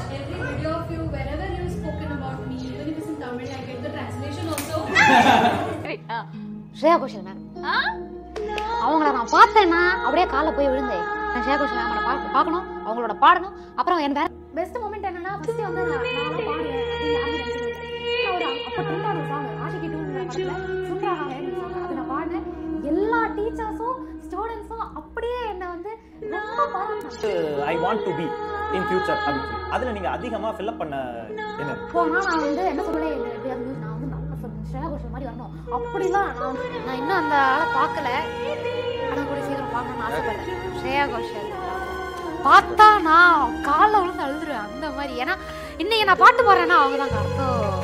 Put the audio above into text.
every video of you, wherever you've spoken about me, even if it's in Tamil, I get the translation also. Shreya Ghoshal ma'am அவங்கள நான் பார்த்தேன்னா அப்படியே காலைல போய் விழுந்தேன் நான் ஸ்ரேயா கோஷல் மேமோட பார்க்க பார்க்கணும் அவங்களோட பாடணும் அப்புறம் என் வேற பெஸ்ட் மூமெண்ட் என்னன்னா ஃபர்ஸ்ட் வந்து நான் நான் பாடுவேன் அது யாரும் நினைச்சது ஒரு அப்போ ட்ரெண்ட் ஆன சாங் ஆஷிகி டூ படத்துல சுந்தராக சாங் அது நான் பாடினேன் எல்லா டீச்சர்ஸும் ஸ்டூடெண்ட்ஸும் அப்படியே என்னை வந்து ரொம்ப பாராட்டினாங்க I want to be in future அப்படின்னு சொல்லி அதில் நீங்கள் அதிகமாக ஃபில்அப் பண்ண என்ன போனா நான் வந்து என்ன சொல்றேன் இல்லை எப்படியாவது நான் வந்து நல்ல film, ஸ்ரேயா கோஷல் மாதிரி வரணும் அப்படிலாம் நான் வந்து- நான் இன்னும் அந்த ஆளை பார்க்கல ஆனா கூட சீக்கிரம் பார்க்கணும்னு ஆசைப்படுறேன் ஸ்ரேயா கோஷல் பார்த்தா நான் காலில் விழுந்து அழுதுருவேன் அந்த மாதிரி ஏன்னா இன்னைக்கு நான் பாட்டு பாடுறேன்னா அவங்க தான் அர்த்தம்